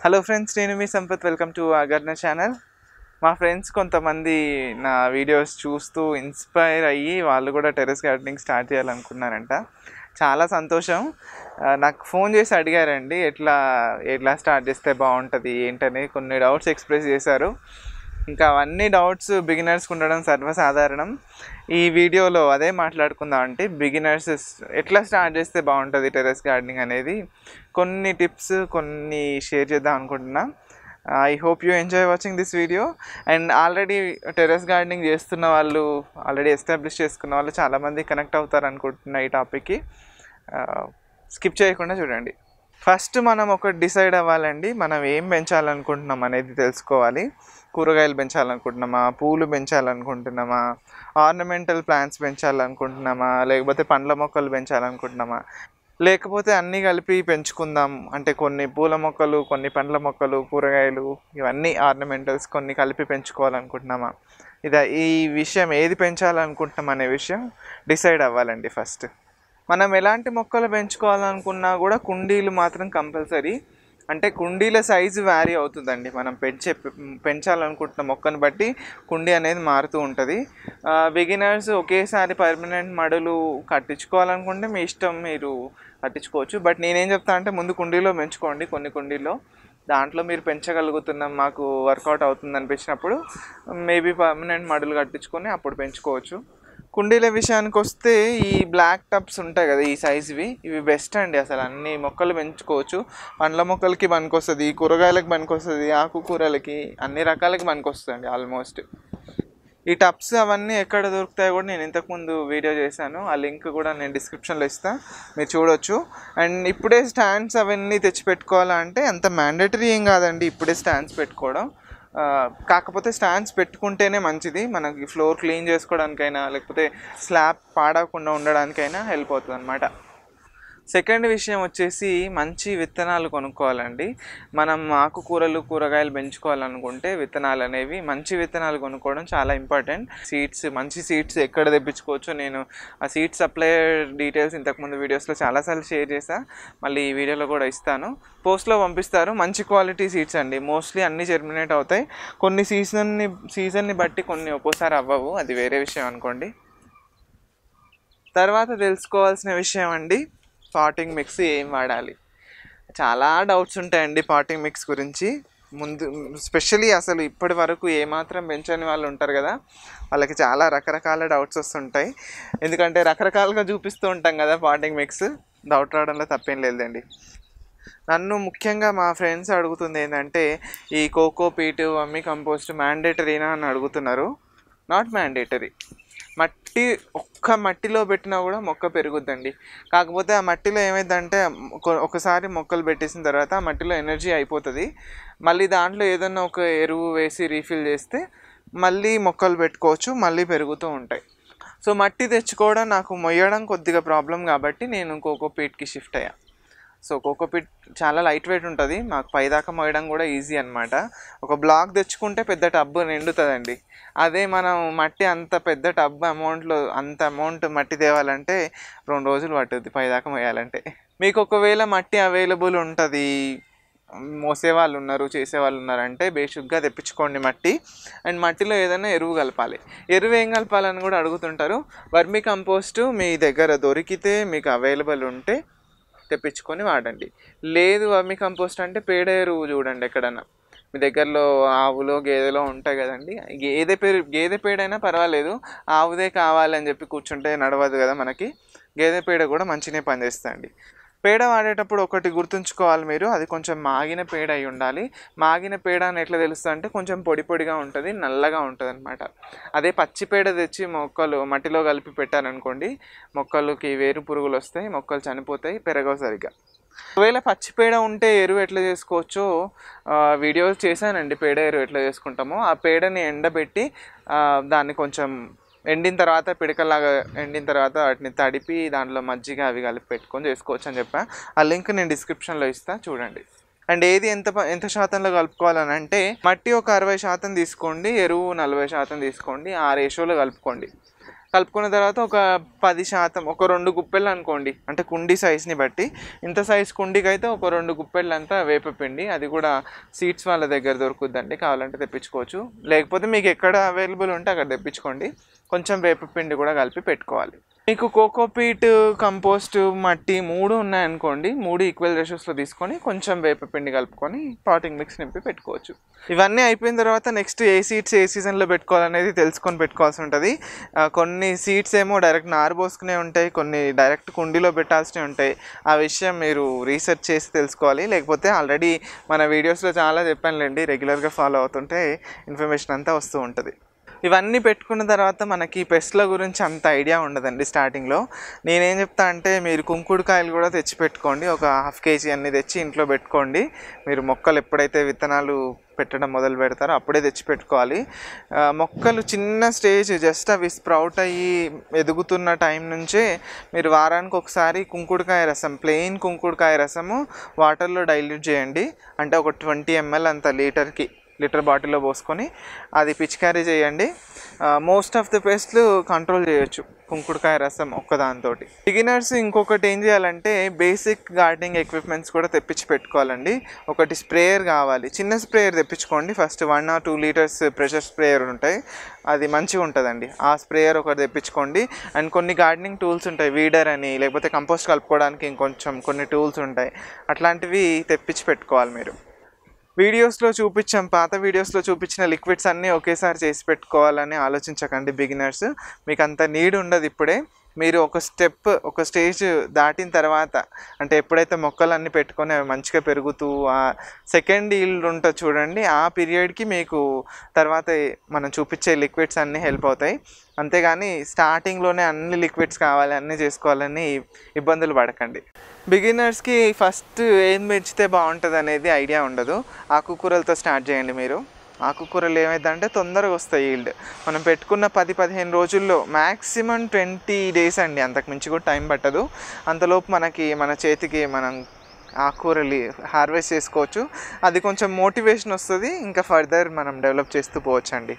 hello friends నేను మీ Sampath welcome to అగర్న ఛానల్ మా ఫ్రెండ్స్ కొంతమంది నా వీడియోస్ చూస్తూ ఇన్స్పైర్ అయ్యి వాళ్ళు కూడా టెర్రస్ గార్డెనింగ్ స్టార్ట్ చేయాలనుకున్నారంట చాలా సంతోషం ఆ, నాకు ఫోన్ చేసి అడిగారండి ఎట్లా ఎట్లా స్టార్ట్ చేస్తే బాగుంటుంది ఏంటని కొన్ని డౌట్స్ ఎక్స్ప్రెస్ చేశారు ఇంకా అవన్నీ డౌట్స్ బిగినర్స్కి ఉండడం సర్వసాధారణం ఈ వీడియోలో అదే మాట్లాడుకుందాం అంటే బిగినర్స్ ఎట్లా స్టార్ట్ చేస్తే బాగుంటుంది టెర్రస్ గార్డెనింగ్ అనేది కొన్ని టిప్స్ కొన్ని షేర్ చేద్దాం అనుకుంటున్నా I hope you enjoy watching this video and already terrace gardening చేస్తున్న వాళ్ళు ఆల్రెడీ ఎస్టాబ్లిష్ చేసుకున్న వాళ్ళు చాలామంది కనెక్ట్ అవుతారు అనుకుంటున్నా ఈ టాపిక్కి స్కిప్ చేయకుండా చూడండి ఫస్ట్ మనం ఒకటి డిసైడ్ అవ్వాలండి మనం ఏం పెంచాలనుకుంటున్నాం అనేది తెలుసుకోవాలి కూరగాయలు పెంచాలనుకుంటున్నామా పూలు పెంచాలనుకుంటున్నామా ఆర్నమెంటల్ ప్లాంట్స్ పెంచాలనుకుంటున్నామా లేకపోతే పండ్ల మొక్కలు పెంచాలనుకుంటున్నామా లేకపోతే అన్నీ కలిపి పెంచుకుందాం అంటే కొన్ని పూల మొక్కలు కొన్ని పండ్ల మొక్కలు కూరగాయలు ఇవన్నీ ఆర్నమెంటల్స్ కొన్ని కలిపి పెంచుకోవాలనుకుంటున్నామా ఇదా ఈ విషయం ఏది పెంచాలనుకుంటున్నాం అనే విషయం డిసైడ్ అవ్వాలండి ఫస్ట్ మనం ఎలాంటి మొక్కలు పెంచుకోవాలనుకున్నా కూడా కుండీలు మాత్రం కంపల్సరీ అంటే కుండీల సైజు వ్యారీ అవుతుందండి మనం పెంచే పెంచాలనుకుంటున్న మొక్కను బట్టి కుండీ అనేది మారుతూ ఉంటుంది బిగినర్స్ ఒకేసారి పర్మనెంట్ మడులు కట్టించుకోవాలనుకుంటే మీ ఇష్టం మీరు కట్టించుకోవచ్చు బట్ నేనేం చెప్తా అంటే ముందు కుండీలో పెంచుకోండి కొన్ని కుండీల్లో దాంట్లో మీరు పెంచగలుగుతున్నాం మాకు వర్కౌట్ అవుతుంది అనిపించినప్పుడు మేబీ పర్మనెంట్ మడులు కట్టించుకొని అప్పుడు పెంచుకోవచ్చు కుండీల విషయానికి వస్తే ఈ బ్లాక్ టబ్స్ ఉంటాయి కదా ఈ సైజువి ఇవి బెస్ట్ అండి అసలు అన్ని మొక్కలు పెంచుకోవచ్చు పండ్ల మొక్కలకి పనికొస్తుంది కూరగాయలకి పనికొస్తుంది ఆకుకూరలకి అన్ని రకాలకి పనికొస్తుంది ఆల్మోస్ట్ ఈ టబ్స్ అవన్నీ ఎక్కడ దొరుకుతాయో కూడా నేను ఇంతకుముందు వీడియో చేశాను ఆ లింక్ కూడా నేను డిస్క్రిప్షన్లో ఇస్తాను మీరు చూడొచ్చు అండ్ ఇప్పుడే స్టాండ్స్ అవన్నీ తెచ్చి పెట్టుకోవాలంటే అంత మ్యాండేటరీ ఏం కాదండి ఇప్పుడే స్టాండ్స్ పెట్టుకోవడం ఆ, కాకపోతే స్టాండ్స్ పెట్టుకుంటేనే మంచిది మనకి ఫ్లోర్ క్లీన్ చేసుకోవడానికైనా లేకపోతే స్లాబ్ పాడకుండా ఉండడానికైనా హెల్ప్ అవుతుంది అనమాట సెకండ్ విషయం వచ్చేసి మంచి విత్తనాలు కొనుక్కోవాలండి మనం ఆకుకూరలు కూరగాయలు పెంచుకోవాలనుకుంటే విత్తనాలు అనేవి మంచి విత్తనాలు కొనుక్కోవడం చాలా ఇంపార్టెంట్ సీడ్స్ మంచి సీడ్స్ ఎక్కడ తెప్పించుకోవచ్చు నేను ఆ సీడ్ సప్లయర్ డీటెయిల్స్ ఇంతకుముందు వీడియోస్లో చాలాసార్లు షేర్ చేశా మళ్ళీ ఈ వీడియోలో కూడా ఇస్తాను పోస్ట్లో పంపిస్తారు మంచి క్వాలిటీ సీడ్స్ అండి మోస్ట్లీ అన్నీ జెర్మినేట్ అవుతాయి కొన్ని సీజన్ని సీజన్ని బట్టి కొన్ని ఒక్కోసారి అవ్వవు అది వేరే విషయం అనుకోండి తర్వాత తెలుసుకోవాల్సిన విషయం అండి పాటింగ్ మిక్స్ ఏం వాడాలి చాలా డౌట్స్ ఉంటాయండి పాటింగ్ మిక్స్ గురించి ముందు స్పెషలీ అసలు ఇప్పటి వరకు ఏమాత్రం పెంచని వాళ్ళు ఉంటారు కదా వాళ్ళకి చాలా రకరకాల డౌట్స్ వస్తుంటాయి ఎందుకంటే రకరకాలుగా చూపిస్తూ ఉంటాం కదా పాటింగ్ మిక్స్ డౌట్ రావడంలో తప్పేం లేదండి నన్ను ముఖ్యంగా మా ఫ్రెండ్స్ అడుగుతుంది ఏంటంటే ఈ కోకో పీట్ అమ్మి కంపోస్ట్ మ్యాండేటరీనా అని అడుగుతున్నారు నాట్ మ్యాండేటరీ మట్టి ఒక్క మట్టిలో పెట్టినా కూడా మొక్క పెరుగుద్దండి కాకపోతే ఆ మట్టిలో ఏమైందంటే ఒక- ఒకసారి మొక్కలు పెట్టేసిన తర్వాత ఆ మట్టిలో ఎనర్జీ అయిపోతుంది మళ్ళీ దాంట్లో ఏదన్నా ఒక ఎరువు వేసి రీఫిల్ చేస్తే మళ్ళీ మొక్కలు పెట్టుకోవచ్చు మళ్ళీ పెరుగుతూ ఉంటాయి సో మట్టి తెచ్చుకోవడం నాకు మొయ్యడం కొద్దిగా ప్రాబ్లం కాబట్టి నేను కోకో పీట్కి షిఫ్ట్ అయ్యా సో కోకోపీట్ చాలా లైట్ వెయిట్ ఉంటుంది మాకు పైదాకా మోయడం కూడా ఈజీ అనమాట ఒక బ్లాక్ తెచ్చుకుంటే పెద్ద టబ్ నిండుతుందండి అదే మనం మట్టి అంత పెద్ద టబ్ అమౌంట్లో అంత అమౌంట్ మట్టి తేవాలంటే రెండు రోజులు పట్టుద్ది పైదాకా మోయాలంటే మీకు ఒకవేళ మట్టి అవైలబుల్ ఉంటుంది మోసే వాళ్ళు ఉన్నారు చేసే వాళ్ళు ఉన్నారంటే బేసిక్గా తెప్పించుకోండి మట్టి అండ్ మట్టిలో ఏదైనా ఎరువు కలపాలి ఎరువు ఏం కలపాలని కూడా అడుగుతుంటారు వర్మి కంపోస్ట్ మీ దగ్గర దొరికితే మీకు అవైలబుల్ ఉంటే తెప్పించుకొని వాడండి లేదు వర్మి కంపోస్ట్ అంటే పేడ ఎరువు చూడండి ఎక్కడన్నా మీ దగ్గరలో ఆవులో గేదెలో ఉంటాయి కదండి గేదె పేరు గేదె పేడైనా పర్వాలేదు ఆవుదే కావాలని చెప్పి కూర్చుంటే నడవదు కదా మనకి గేదె పేడ కూడా మంచిగానే పనిచేస్తుంది పేడ వాడేటప్పుడు ఒకటి గుర్తుంచుకోవాలి మీరు అది కొంచెం మాగిన పేడ అయి ఉండాలి మాగిన పేడ అని ఎట్లా తెలుస్తుంది అంటే కొంచెం పొడి పొడిగా ఉంటుంది నల్లగా ఉంటుంది అనమాట అదే పచ్చి పేడ తెచ్చి మొక్కలు మట్టిలో కలిపి పెట్టారనుకోండి మొక్కలకి వేరు పురుగులు వస్తాయి మొక్కలు చనిపోతాయి పెరగవు సరిగ్గా ఒకవేళ పచ్చి పేడ ఉంటే ఎరువు ఎట్లా చేసుకోవచ్చో ఆ, వీడియో చేశానండి పేడ ఎరువు ఎట్లా చేసుకుంటామో ఆ పేడని ఎండబెట్టి ఆ, దాన్ని కొంచెం ఎండిన తర్వాత పిడకలాగా ఎండిన తర్వాత వాటిని తడిపి దాంట్లో మజ్జిగ అవి కలిపి పెట్టుకొని చేసుకోవచ్చు అని చెప్పా ఆ లింక్ నేను డిస్క్రిప్షన్లో ఇస్తా చూడండి అండ్ ఏది ఎంత ప- ఎంత శాతంలో కలుపుకోవాలని అంటే మట్టి ఒక అరవై శాతం తీసుకోండి ఎరువు నలభై శాతం తీసుకోండి ఆ రేషియోలో కలుపుకోండి కలుపుకున్న తర్వాత ఒక పది శాతం ఒక రెండు గుప్పెళ్ళు అనుకోండి అంటే కుండీ సైజ్ని బట్టి ఇంత సైజ్ కుండీకి అయితే ఒక రెండు గుప్పెళ్ళు అంతా వేపపిండి అది కూడా సీడ్స్ వాళ్ళ దగ్గర దొరుకుద్దండి కావాలంటే తెప్పించుకోవచ్చు లేకపోతే మీకు ఎక్కడ అవైలబుల్ ఉంటే అక్కడ తెప్పించుకోండి కొంచెం వేపపిండి కూడా కలిపి పెట్టుకోవాలి మీకు కోకోపీట్ కంపోస్ట్ మట్టి మూడు ఉన్నాయనుకోండి మూడు ఈక్వల్ రేషియోస్లో తీసుకొని కొంచెం వేపపిండి కలుపుకొని పాటింగ్ మిక్స్ నింపి పెట్టుకోవచ్చు ఇవన్నీ అయిపోయిన తర్వాత నెక్స్ట్ ఏ సీడ్స్ ఏ సీజన్లో పెట్టుకోవాలనేది తెలుసుకొని పెట్టుకోవాల్సి ఉంటుంది ఆ, కొన్ని సీడ్స్ ఏమో డైరెక్ట్ నారబోసుకునే ఉంటాయి కొన్ని డైరెక్ట్ కుండీలో పెట్టాల్సినవి ఉంటాయి ఆ విషయం మీరు రీసెర్చ్ చేసి తెలుసుకోవాలి లేకపోతే ఆల్రెడీ మన వీడియోస్లో చాలా చెప్పానులేండి రెగ్యులర్గా ఫాలో అవుతుంటే ఇన్ఫర్మేషన్ అంతా వస్తూ ఉంటుంది ఇవన్నీ పెట్టుకున్న తర్వాత మనకి పెస్ట్ల గురించి అంత ఐడియా ఉండదండి స్టార్టింగ్లో నేనేం చెప్తా అంటే మీరు కుంకుడుకాయలు కూడా తెచ్చి పెట్టుకోండి ఒక హాఫ్ కేజీ అన్ని తెచ్చి ఇంట్లో పెట్టుకోండి మీరు మొక్కలు ఎప్పుడైతే విత్తనాలు పెట్టడం మొదలు పెడతారో అప్పుడే తెచ్చి పెట్టుకోవాలి ఆ, మొక్కలు చిన్న స్టేజ్ జస్ట్ అవి స్ప్రౌట్ అయ్యి ఎదుగుతున్న టైం నుంచే మీరు వారానికి ఒకసారి కుంకుడుకాయ రసం ప్లెయిన్ కుంకుడుకాయ రసము వాటర్లో డైల్యూట్ చేయండి అంటే ఒక ట్వంటీ ఎంఎల్ అంత లీటర్కి లీటర్ బాటిల్లో పోసుకొని అది పిచికారీ చేయండి మోస్ట్ ఆఫ్ ద పేస్ట్లు కంట్రోల్ చేయొచ్చు కుంకుడుకాయ రసం ఒక్కదాంతో బిగినర్స్ ఇంకొకటి ఏం చేయాలంటే బేసిక్ గార్డెనింగ్ ఎక్విప్మెంట్స్ కూడా తెప్పించి పెట్టుకోవాలండి ఒకటి స్ప్రేయర్ కావాలి చిన్న స్ప్రేయర్ తెప్పించుకోండి first one or two litres pressure sprayer ఉంటాయి అది మంచిగా ఉంటుందండి ఆ స్ప్రేయర్ ఒకటి తెప్పించుకోండి అండ్ కొన్ని గార్డెనింగ్ టూల్స్ ఉంటాయి వీడర్ అని లేకపోతే కంపోస్ట్ కలుపుకోవడానికి ఇంకొంచెం కొన్ని టూల్స్ ఉంటాయి అట్లాంటివి తెప్పించి పెట్టుకోవాలి మీరు వీడియోస్లో చూపించాం పాత వీడియోస్లో చూపించిన లిక్విడ్స్ అన్నీ ఒకేసారి చేసి పెట్టుకోవాలని ఆలోచించకండి బిగినర్స్ మీకు అంత నీడ్ ఉండదు ఇప్పుడే మీరు ఒక స్టెప్ ఒక స్టేజ్ దాటిన తర్వాత అంటే ఎప్పుడైతే మొక్కలు అన్నీ పెట్టుకొని అవి మంచిగా పెరుగుతూ ఆ సెకండ్ ఈల్డ్ ఉంటుంది చూడండి ఆ పీరియడ్కి మీకు తర్వాత మనం చూపించే లిక్విడ్స్ అన్నీ హెల్ప్ అవుతాయి అంతేగాని స్టార్టింగ్లోనే అన్ని లిక్విడ్స్ కావాలి అన్నీ చేసుకోవాలని ఇబ్బందులు పడకండి బిగినర్స్కి ఫస్ట్ ఏం పెంచితే బాగుంటుంది అనేది ఐడియా ఉండదు ఆకుకూరలతో స్టార్ట్ చేయండి మీరు ఆకుకూరలు ఏమైందంటే తొందరగా వస్తాయి ఈల్డ్ మనం పెట్టుకున్న పది పదిహేను రోజుల్లో మ్యాక్సిమం ట్వంటీ డేస్ అండి అంతకు మించి కూడా టైం పట్టదు అంతలోపు మనకి మన చేతికి మనం ఆకుకూరలు హార్వెస్ట్ చేసుకోవచ్చు అది కొంచెం మోటివేషన్ వస్తుంది ఇంకా ఫర్దర్ మనం డెవలప్ చేస్తూ పోవచ్చండి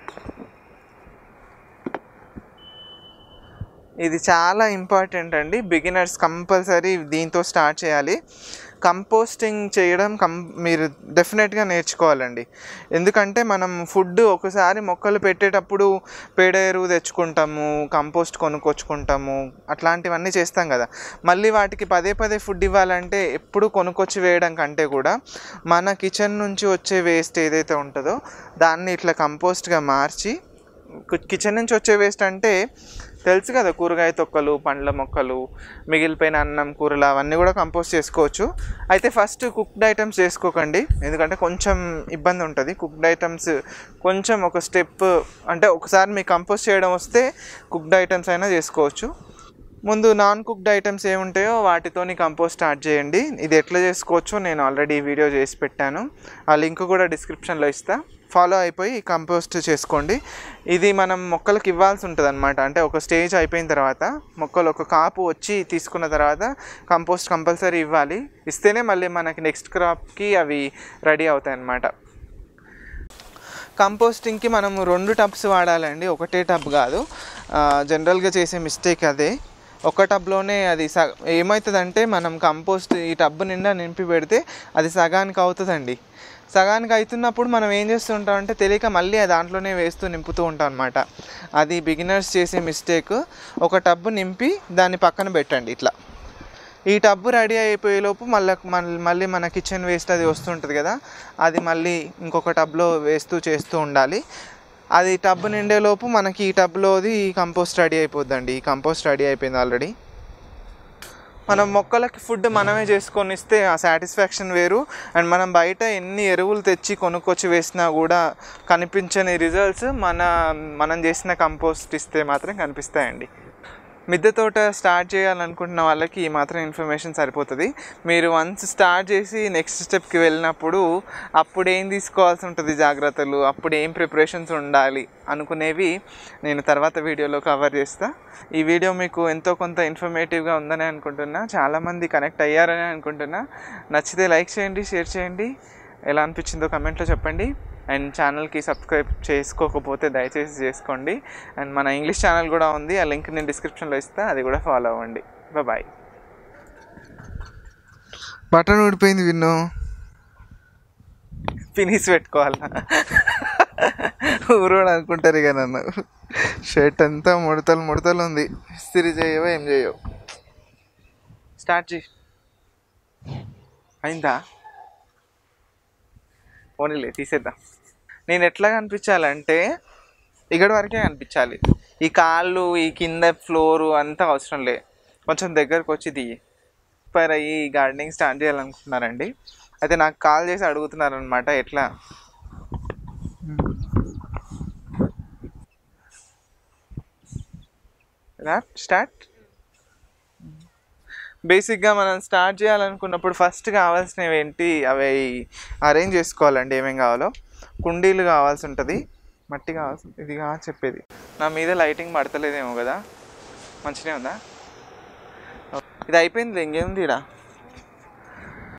ఇది చాలా ఇంపార్టెంట్ అండి బిగినర్స్ కంపల్సరీ దీంతో స్టార్ట్ చేయాలి కంపోస్టింగ్ చేయడం కం మీరు డెఫినెట్గా నేర్చుకోవాలండి ఎందుకంటే మనం ఫుడ్ ఒకసారి మొక్కలు పెట్టేటప్పుడు పేడ ఎరువు తెచ్చుకుంటాము కంపోస్ట్ కొనుక్కొచ్చుకుంటాము అట్లాంటివన్నీ చేస్తాం కదా మళ్ళీ వాటికి పదే పదే ఫుడ్ ఇవ్వాలంటే ఎప్పుడు కొనుక్కొచ్చి వేయడం కంటే కూడా మన కిచెన్ నుంచి వచ్చే వేస్ట్ ఏదైతే ఉంటుందో దాన్ని ఇట్లా కంపోస్ట్గా మార్చి కి- కిచెన్ నుంచి వచ్చే వేస్ట్ అంటే తెలుసు కదా కూరగాయ తొక్కలు పండ్ల మొక్కలు మిగిలిపోయిన అన్నం కూరలు అవన్నీ కూడా కంపోస్ట్ చేసుకోవచ్చు అయితే ఫస్ట్ కుక్డ్ ఐటమ్స్ చేసుకోకండి ఎందుకంటే కొంచెం ఇబ్బంది ఉంటుంది కుక్డ్ ఐటమ్స్ కొంచెం ఒక స్టెప్ అంటే ఒకసారి మీకు కంపోస్ట్ చేయడం వస్తే కుక్డ్ ఐటమ్స్ అయినా చేసుకోవచ్చు ముందు నాన్ కుక్డ్ ఐటమ్స్ ఏముంటాయో వాటితోని కంపోస్ట్ స్టార్ట్ చేయండి ఇది ఎట్లా చేసుకోవచ్చో నేను ఆల్రెడీ వీడియో చేసి పెట్టాను ఆ లింక్ కూడా డిస్క్రిప్షన్లో ఇస్తా ఫాలో అయిపోయి కంపోస్ట్ చేసుకోండి ఇది మనం మొక్కలకు ఇవ్వాల్సి ఉంటుంది అనమాట అంటే ఒక స్టేజ్ అయిపోయిన తర్వాత మొక్కలు ఒక కాపు వచ్చి తీసుకున్న తర్వాత కంపోస్ట్ కంపల్సరీ ఇవ్వాలి ఇస్తేనే మళ్ళీ మనకి నెక్స్ట్ క్రాప్కి అవి రెడీ అవుతాయి అన్నమాట కంపోస్టింగ్కి మనం రెండు టబ్స్ వాడాలండి ఒకటే టబ్ కాదు ఆ, జనరల్గా చేసే మిస్టేక్ అదే ఒక టబ్లోనే అది స ఏమవుతుందంటే మనం కంపోస్ట్ ఈ టబ్ నిండా నింపి పెడితే అది సగానికి అవుతుందండి సగానికి అవుతున్నప్పుడు మనం ఏం చేస్తుంటాం అంటే తెలియక మళ్ళీ ఆ దాంట్లోనే వేస్తూ నింపుతూ ఉంటాం అనమాట అది బిగినర్స్ చేసే మిస్టేక్ ఒక టబ్బు నింపి దాన్ని పక్కన పెట్టండి ఇట్లా ఈ టబ్బు రెడీ అయిపోయేలోపు మళ్ళీ మళ్ళీ మన కిచెన్ వేస్ట్ అది వస్తుంటుంది కదా అది మళ్ళీ ఇంకొక టబ్లో వేస్తూ చేస్తూ ఉండాలి అది టబ్ నిండేలోపు మనకి ఈ టబ్లోది కంపోస్ట్ రెడీ అయిపోద్దండి ఈ కంపోస్ట్ రెడీ అయిపోయింది ఆల్రెడీ మనం మొక్కలకి ఫుడ్ మనమే చేసుకొని ఇస్తే ఆ సాటిస్ఫాక్షన్ వేరు అండ్ మనం బయట ఎన్ని ఎరువులు తెచ్చి కొనుక్కొచ్చి వేసినా కూడా కనిపించని రిజల్ట్స్ మన మనం చేసిన కంపోస్ట్ ఇస్తే మాత్రం కనిపిస్తాయండి మిద్దె తోట స్టార్ట్ చేయాలనుకుంటున్న వాళ్ళకి ఈ మాత్రం ఇన్ఫర్మేషన్ సరిపోతుంది మీరు వన్స్ స్టార్ట్ చేసి నెక్స్ట్ స్టెప్కి వెళ్ళినప్పుడు అప్పుడు ఏం తీసుకోవాల్సి ఉంటుంది జాగ్రత్తలు అప్పుడు ఏం ప్రిపరేషన్స్ ఉండాలి అనుకునేవి నేను తర్వాత వీడియోలో కవర్ చేస్తా ఈ వీడియో మీకు ఎంతో కొంత ఇన్ఫర్మేటివ్గా ఉందని అనుకుంటున్నా చాలామంది కనెక్ట్ అయ్యారని అనుకుంటున్నా నచ్చితే లైక్ చేయండి షేర్ చేయండి ఎలా అనిపించిందో కమెంట్లో చెప్పండి అండ్ ఛానల్కి సబ్స్క్రైబ్ చేసుకోకపోతే దయచేసి చేసుకోండి అండ్ మన ఇంగ్లీష్ ఛానల్ కూడా ఉంది ఆ లింక్ నేను డిస్క్రిప్షన్లో ఇస్తా అది కూడా ఫాలో అవ్వండి బాయ్ బటన్ ఊడిపోయింది విన్ను ఫినిష్ పెట్టుకోవాలా ఊరోడు అనుకుంటారు ఇక నన్ను షర్ట్ అంతా ముడతలు ముడతలు ఉంది ఇస్త్రీ చేయవో ఏం చేయవు స్టార్ట్ చేయి అయిందా పోనీలే తీసేద్దాం నేను ఎట్లా కనిపించాలంటే ఇక్కడ వరకే కనిపించాలి ఈ కాళ్ళు ఈ కింద ఫ్లోరు అంతా అవసరం లే కొంచెం దగ్గరకు వచ్చి దిగి ఇన్స్పైర్ అయ్యి గార్డెనింగ్ స్టార్ట్ చేయాలనుకుంటున్నారండి అయితే నాకు కాల్ చేసి అడుగుతున్నారు అనమాట ఎట్లా స్టార్ట్ బేసిక్గా మనం స్టార్ట్ చేయాలనుకున్నప్పుడు ఫస్ట్ కావాల్సినవి ఏంటి అవి అరేంజ్ చేసుకోవాలండి ఏమేం కావాలో కుండీలు కావాల్సి ఉంటుంది మట్టి కావాల్సి ఇది కావాలి చెప్పేది నా మీద లైటింగ్ పడతలేదేమో కదా మంచిగా ఉందా ఇది అయిపోయింది ఇంకేముంది ఇక్కడ